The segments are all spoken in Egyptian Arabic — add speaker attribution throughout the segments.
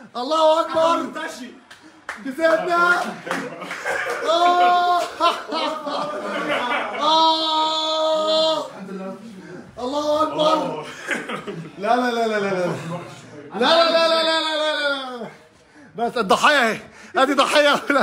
Speaker 1: الله اكبر كسبنا آه. آه. الله اكبر لا لا لا لا لا لا لا لا لا لا لا لا لا لا بس الضحية اهي ادي ضحية لا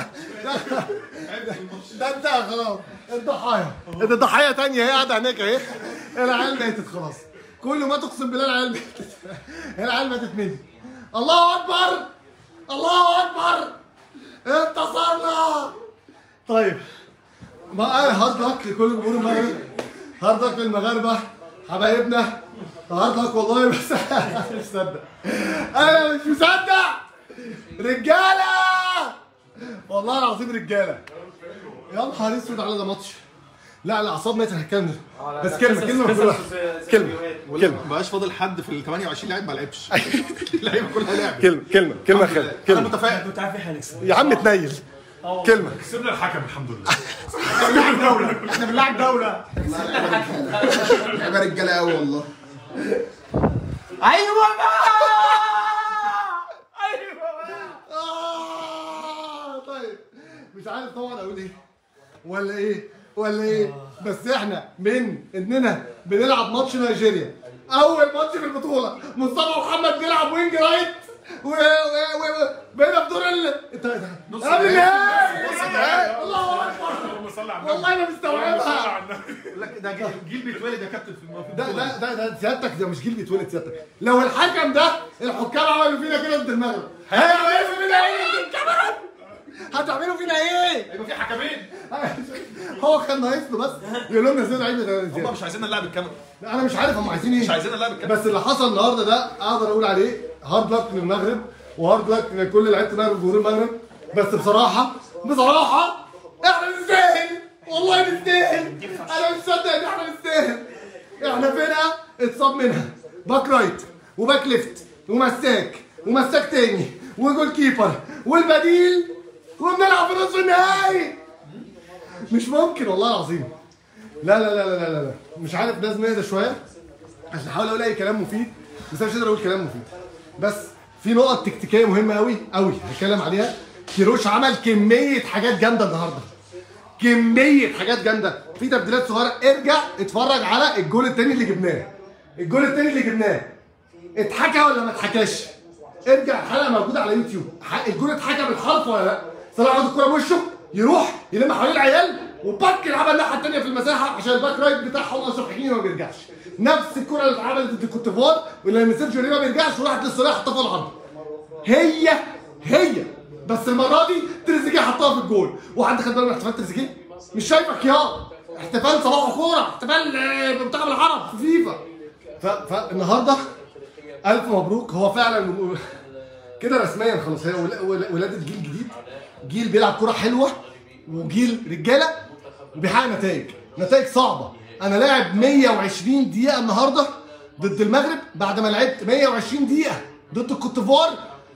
Speaker 1: ده انت خلاص الضحايا ده ضحية تانية هي قاعدة هناك اهي العيال ماتت خلاص كل ما تقسم بالله العيال ماتت العيال ماتت مني الله اكبر الله اكبر انتصرنا طيب ما هارد لك لكل جمهور المغرب هارد لك للمغاربه حبايبنا هارد لك والله بس مش مصدق انا مش مصدق رجاله والله العظيم رجاله يا نهار اسود على ده ماتش لا الاعصاب ماتت هتكمل بس كلمه كلمه كلمه كلمه كلمه
Speaker 2: ما بقاش فاضل حد في ال 28 لاعب ما لعبش اللعيبه كلها لعبت
Speaker 1: كلمه كلمه كلمه خير
Speaker 2: انا
Speaker 1: كلمه
Speaker 2: متفائل
Speaker 3: كنت عارف احنا هنكسب
Speaker 1: يا عم تنيل كلمه
Speaker 4: كسبنا الحكم الحمد لله
Speaker 3: احنا بنلعب دوله
Speaker 2: لعيبه رجاله قوي والله
Speaker 3: ايوه بقى ايوه بقى
Speaker 1: آه طيب مش عارف طبعا اقول ايه ولا ايه ولا ايه بس احنا من اننا بنلعب ماتش نيجيريا اول ماتش في البطوله مصطفى محمد بيلعب وينج رايت و و و بقينا في دور ال انت قبل النهائي
Speaker 2: نص النهائي.
Speaker 1: الله اكبر
Speaker 4: اللهم صل على النبي
Speaker 1: والله ما
Speaker 4: اللهم صل
Speaker 1: مستوعبها
Speaker 4: على النبي
Speaker 2: يقول لك ده جيل جيل بيتولد يا كابتن في الموضوع
Speaker 1: ده ده ده ده سيادتك ده مش جيل بيتولد سيادتك لو الحكم ده الحكام عملوا فينا كده ضد المغرب هيعملوا فينا ايه ضد الكاميرون هتعملوا فينا ايه؟
Speaker 2: هيبقى في حكمين
Speaker 1: هو كان ناقص له بس يقول لهم نزلوا لعيبه ده
Speaker 2: هم
Speaker 1: زيادة.
Speaker 2: مش عايزين نلعب الكاميرا
Speaker 1: انا مش عارف هم عايزين ايه
Speaker 2: مش عايزين نلعب الكاميرا
Speaker 1: بس اللي حصل النهارده ده اقدر اقول عليه هارد لك للمغرب وهارد لك لكل لعيبه المغرب وجمهور المغرب بس بصراحه بصراحه احنا نستاهل والله نستاهل انا مش مصدق ان احنا نستاهل احنا فرقه اتصاب منها باك رايت وباك ليفت ومساك ومساك تاني وجول كيبر والبديل وبنلعب في نصف النهائي مش ممكن والله العظيم لا لا لا لا لا لا مش عارف لازم نهدى شويه عشان احاول اقول اي كلام مفيد بس انا مش قادر اقول كلام مفيد بس في نقط تكتيكيه مهمه قوي قوي هتكلم عليها كيروش عمل كميه حاجات جامده النهارده كميه حاجات جامده في تبديلات صغيره ارجع اتفرج على الجول التاني اللي جبناه الجول التاني اللي جبناه اتحكى ولا ما اتحكاش ارجع الحلقه موجوده على يوتيوب ح- الجول اتحكى بالحرف ولا لا صلاح ياخد الكوره بوشه يروح يلم حوالين العيال وباك يلعبها الناحيه الثانيه في المساحه عشان الباك رايت بتاعهم اشرف حكيمي ما بيرجعش نفس الكره اللي اتعملت ضد كوتيفوار واللي لما سيرجيو ريما ما بيرجعش وراحت للصلاح حطها في العرض هي هي بس المره دي تريزيجيه حطها في الجول وحد خد باله من احتفال تريزيجيه مش شايفك يا احتفال صباح كوره احتفال آه، منتخب العرب في فيفا ف- فالنهارده الف مبروك هو فعلا كده رسميا خلاص هي ولا- ولا- ولاده جيل جديد جيل بيلعب كره حلوه وجيل رجاله وبيحقق نتائج نتائج صعبه انا لاعب 120 دقيقه النهارده ضد المغرب بعد ما لعبت 120 دقيقه ضد الكوتيفوار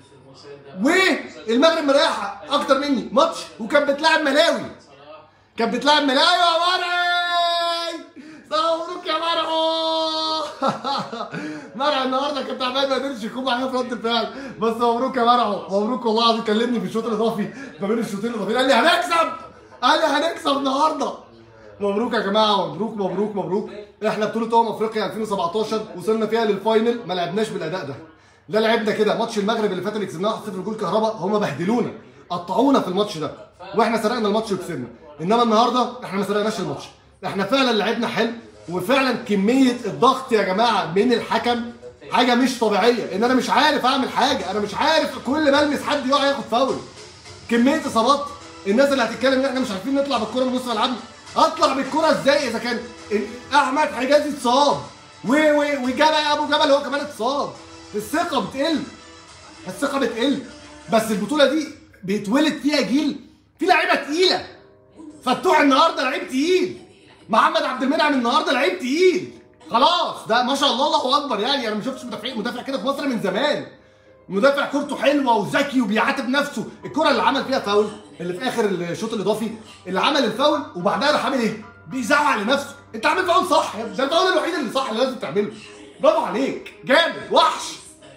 Speaker 1: والمغرب مريحه اكتر مني ماتش وكانت بتلعب ملاوي كانت بتلعب ملاوي يا مرعي مبروك يا مرعو مرعي النهارده كان تعبان ما قدرش يكون معايا في رد الفعل بس مبروك يا مرعو مبروك والله العظيم كلمني في الشوط الاضافي ما بين الشوطين الاضافيين قال لي هنكسب قال لي هنكسب النهارده مبروك يا جماعه مبروك مبروك مبروك احنا بطوله امم افريقيا 2017 وصلنا فيها للفاينل ما لعبناش بالاداء ده لا لعبنا كده ماتش المغرب اللي فات اللي كسبناه 1-0 جول كهرباء هم بهدلونا قطعونا في الماتش ده واحنا سرقنا الماتش وكسبنا انما النهارده احنا ما سرقناش الماتش احنا فعلا لعبنا حلو وفعلا كميه الضغط يا جماعه من الحكم حاجه مش طبيعيه ان انا مش عارف اعمل حاجه انا مش عارف كل ما المس حد يقع ياخد فاول كميه اصابات الناس اللي هتتكلم ان احنا مش عارفين نطلع بالكره من نص ملعبنا اطلع بالكره ازاي اذا كان احمد حجازي اتصاب و و وجبل ابو جبل هو كمان اتصاب الثقه بتقل الثقه بتقل بس البطوله دي بيتولد فيها جيل في لعيبه تقيله فتوح النهارده لعيب تقيل محمد عبد المنعم النهارده لعيب تقيل خلاص ده ما شاء الله الله اكبر يعني انا ما شفتش مدافع مدافع كده في مصر من زمان مدافع كورته حلوه وذكي وبيعاتب نفسه الكره اللي عمل فيها فاول اللي في اخر الشوط الاضافي اللي عمل الفاول وبعدها راح عامل ايه بيزعق لنفسه انت عامل فاول صح يا ابني. ده الفاول الوحيد اللي صح اللي لازم تعمله برافو عليك جامد وحش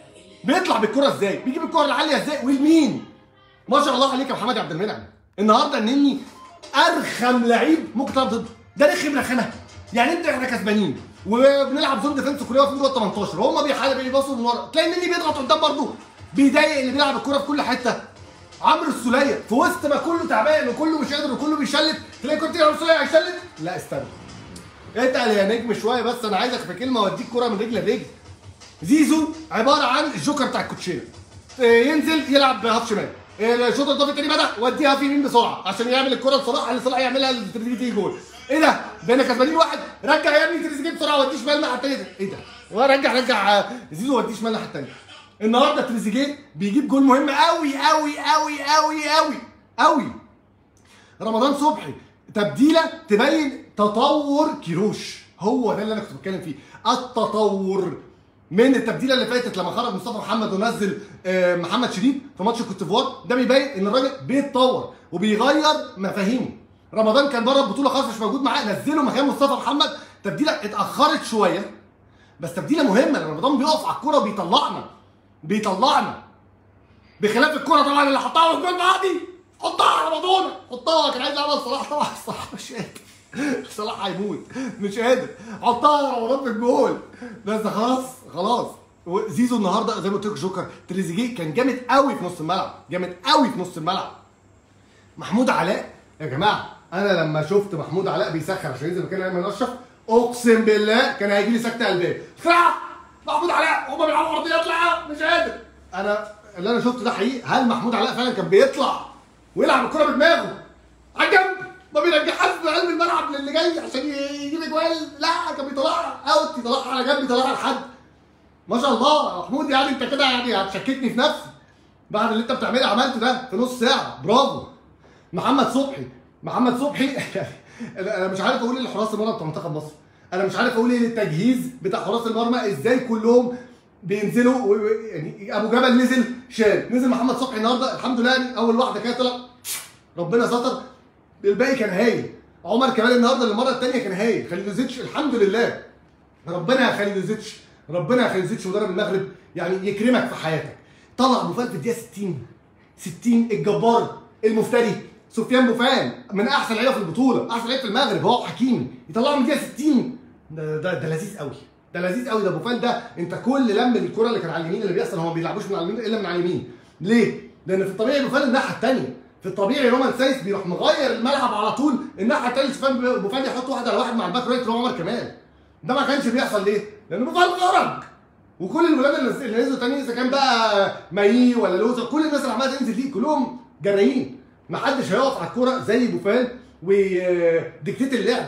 Speaker 1: بيطلع بالكره ازاي بيجيب الكره العاليه ازاي ولمين ما شاء الله عليك يا محمد عبد المنعم النهارده النني ارخم لعيب ممكن تلعب ضده ده رخم رخامه يعني انت احنا كسبانين وبنلعب زون ديفنس كليه في جوه 18 وهم بيحاربوا بيباصوا من ورا تلاقي النني بيضغط قدام برضه بيضايق اللي بيلعب الكوره في كل حته عمرو السوليه في وسط ما كله تعبان وكله مش قادر وكله بيشلت تلاقي كنت عمرو السوليه هيشلت لا استنى اتقل يا نجم شويه بس انا عايزك في كلمه اوديك كوره من رجل لرجل زيزو عباره عن الجوكر بتاع الكوتشينه إيه، ينزل يلعب هاف شمال إيه، الشوط الضافي التاني بدا وديها في يمين بسرعه عشان يعمل الكره لصلاح اللي صلاح يعملها لتريزيجيه تيجي جول ايه ده؟ بقينا كسبانين واحد رجع يا ابني تريزيجيه بسرعه وديه شمال الناحيه التانيه ايه ده؟ ورجع رجع آه، زيزو وديه شمال الناحيه التانيه النهارده تريزيجيه بيجيب جول مهم قوي قوي قوي قوي قوي قوي رمضان صبحي تبديله تبين تطور كيروش هو ده اللي انا كنت بتكلم فيه التطور من التبديله اللي فاتت لما خرج مصطفى محمد ونزل آه، محمد شريف في ماتش كوت ديفوار ده بيبين ان الراجل بيتطور وبيغير مفاهيمه رمضان كان بره البطوله خلاص مش موجود معاه نزله مكان مصطفى محمد تبديله اتاخرت شويه بس تبديله مهمه لان رمضان بيقف على الكوره وبيطلعنا بيطلعنا بخلاف الكرة طبعا اللي حطها في الجول بعدي حطها على رمضان حطها كان عايز يعمل صلاح طبعا صلاح مش قادر صلاح هيموت مش قادر حطها على رمضان في الجول بس خلاص خلاص زيزو النهارده زي ما قلت لك جوكر تريزيجيه كان جامد قوي في نص الملعب جامد قوي في نص الملعب محمود علاء يا جماعه انا لما شفت محمود علاء بيسخن عشان ينزل مكان ايمن اشرف اقسم بالله كان هيجي لي سكته قلبيه لا محمود علاء هما بيلعبوا ارضيات لا مش قادر انا اللي انا شفته ده حقيقي هل محمود علاء فعلا كان بيطلع ويلعب الكره بدماغه على الجنب ما بيرجعهاش في قلب الملعب للي جاي عشان يجيب اجوال لا كان بيطلعها اوت يطلعها على جنب يطلعها لحد ما شاء الله يا محمود يعني انت كده يعني هتشككني في نفسي بعد اللي انت بتعمله عملته ده في نص ساعه برافو محمد صبحي محمد صبحي انا مش عارف اقول ايه لحراس المرمى بتوع منتخب مصر انا مش عارف اقول ايه للتجهيز بتاع حراس المرمى ازاي كلهم بينزلوا و- و- يعني ابو جبل نزل شال نزل محمد صبحي النهارده الحمد لله يعني اول واحده كده طلع ربنا ستر الباقي كان هايل عمر كمال النهارده المره الثانيه كان هايل خليلوزيتش الحمد لله ربنا يا خليلوزيتش ربنا يا خليلوزيتش مدرب المغرب يعني يكرمك في حياتك طلع بوفال في الدقيقه 60 60 الجبار المفتري سفيان بوفال من احسن لعيبه في البطوله احسن لعيب في المغرب هو حكيمي يطلعه من الدقيقه 60 ده ده, ده لذيذ قوي ده لذيذ قوي ده بوفال ده انت كل لم الكره اللي كان على اليمين اللي بيحصل هو ما بيلعبوش من على اليمين الا من على اليمين ليه؟ لان في الطبيعي بوفال الناحيه الثانيه في الطبيعي رومان سايس بيروح مغير الملعب على طول الناحيه الثانيه سفيان بوفال يحط واحد على واحد مع الباك رايت اللي هو عمر كمال ده ما كانش بيحصل ليه؟ لان بوفال خرج وكل الولاد اللي اللي نزلوا تاني اذا كان بقى مايي ولا لوزر كل الناس اللي عماله تنزل دي كلهم جرايين ما حدش هيقف على الكوره زي بوفال وديكتيت اللعب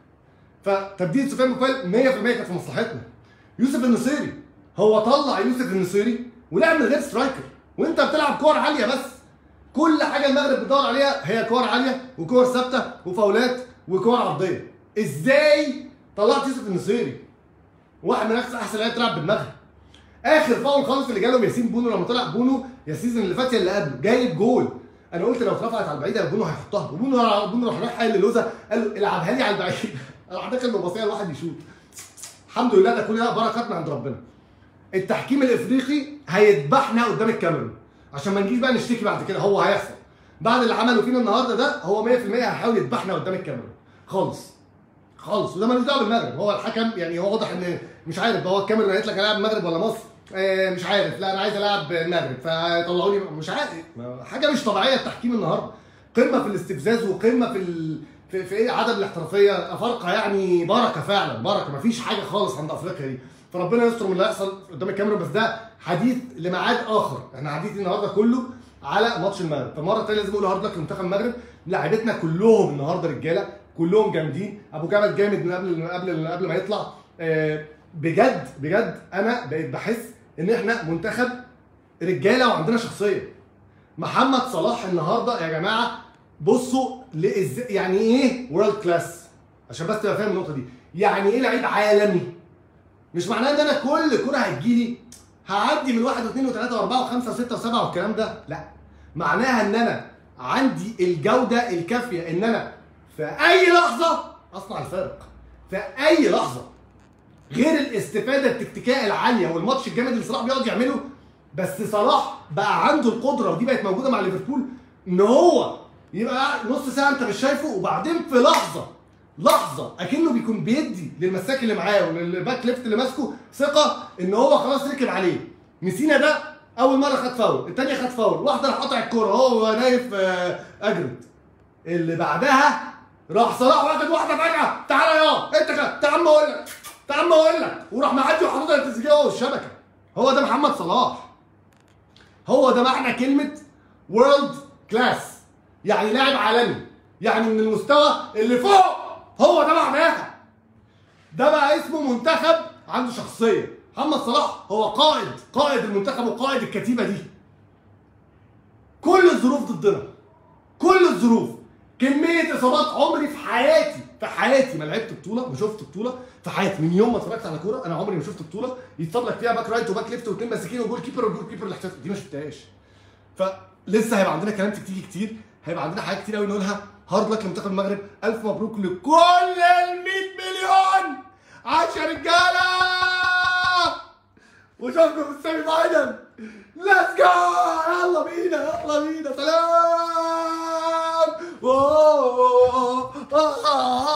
Speaker 1: فتبديل سفيان بوفال 100% كانت في مصلحتنا يوسف النصيري هو طلع يوسف النصيري ولعب من غير سترايكر وانت بتلعب كور عاليه بس كل حاجه المغرب بتدور عليها هي كور عاليه وكور ثابته وفاولات وكور عرضيه ازاي طلعت يوسف النصيري واحد من احسن احسن لعيبه تلعب بالمغرب اخر فاول خالص اللي جالهم ياسين بونو لما طلع بونو يا السيزون اللي فات يا اللي قبله جايب جول انا قلت لو اترفعت على البعيده بونو هيحطها وبونو بونو راح رايح قال للوزه قال له العبها لي على البعيد راح داخل ببصيه الواحد يشوط الحمد لله ده كل ده بركات من عند ربنا التحكيم الافريقي هيذبحنا قدام الكاميرون عشان ما نجيش بقى نشتكي بعد كده هو هيحصل بعد اللي عمله فينا النهارده ده هو 100% هيحاول يذبحنا قدام الكاميرون خالص خالص وده ملوش دعوه بالمغرب هو الحكم يعني هو واضح ان مش عارف هو الكاميرون قالت لك العب المغرب ولا مصر آه مش عارف لا انا عايز العب المغرب فطلعوا لي مش عارف حاجه مش طبيعيه التحكيم النهارده قمه في الاستفزاز وقمه في ال... في, في ايه عدم الاحترافيه افارقه يعني بركه فعلا بركه مفيش حاجه خالص عند افريقيا دي فربنا يستر من اللي هيحصل قدام الكاميرون بس ده حديث لميعاد اخر احنا حديث النهارده كله على ماتش المغرب فمره ثانيه لازم اقول هارد لك لمنتخب المغرب لاعيبتنا كلهم النهارده رجاله كلهم جامدين ابو جبل جامد من قبل من قبل من قبل ما يطلع آه، بجد بجد انا بقيت بحس ان احنا منتخب رجاله وعندنا شخصيه محمد صلاح النهارده يا جماعه بصوا لإز... يعني ايه وورلد كلاس عشان بس تبقى فاهم النقطه دي يعني ايه لعيب عالمي مش معناه ان انا كل كره هتجيلي هعدي من واحد واثنين وثلاثه واربعه وخمسه وسته وسبعه والكلام ده لا معناها ان انا عندي الجوده الكافيه ان انا في اي لحظه اصنع الفارق في اي لحظه غير الاستفاده التكتيكيه العاليه والماتش الجامد اللي صلاح بيقعد يعمله بس صلاح بقى عنده القدره ودي بقت موجوده مع ليفربول ان هو يبقى قاعد نص ساعه انت مش شايفه وبعدين في لحظه لحظه اكنه بيكون بيدي للمساك اللي معاه وللباك ليفت اللي ماسكه ثقه ان هو خلاص ركب عليه مسينا ده اول مره خد فاول الثانيه خد فاول واحده راح قطع الكوره هو نايف آه، اجرد اللي بعدها راح صلاح واخد واحده فجاه تعالى يا انت كده تعال ما اقول لك تعال ما اقول لك وراح معدي وحاططها للتسجيل هو الشبكه هو ده محمد صلاح هو ده معنى كلمه وورلد كلاس يعني لاعب عالمي يعني من المستوى اللي فوق هو ده معناها ده بقى اسمه منتخب عنده شخصيه محمد صلاح هو قائد قائد المنتخب وقائد الكتيبه دي كل الظروف ضدنا كل الظروف كميه اصابات عمري في حياتي في حياتي ما لعبت بطوله وشفت بطوله في حياتي من يوم ما اتفرجت على كوره انا عمري ما شفت بطوله يتصاب لك فيها باك رايت وباك ليفت واثنين ماسكين وجول كيبر والجول كيبر الاحتياطي دي ما شفتهاش فلسه هيبقى عندنا كلام كتير كتير هيبقى عندنا حاجات كتير قوي نقولها هارد لك لمنتخب المغرب الف مبروك لكل ال 100 مليون عاش يا رجاله واشوفكم في السيمي فاينل ليتس جو يلا بينا يلا بينا سلام واو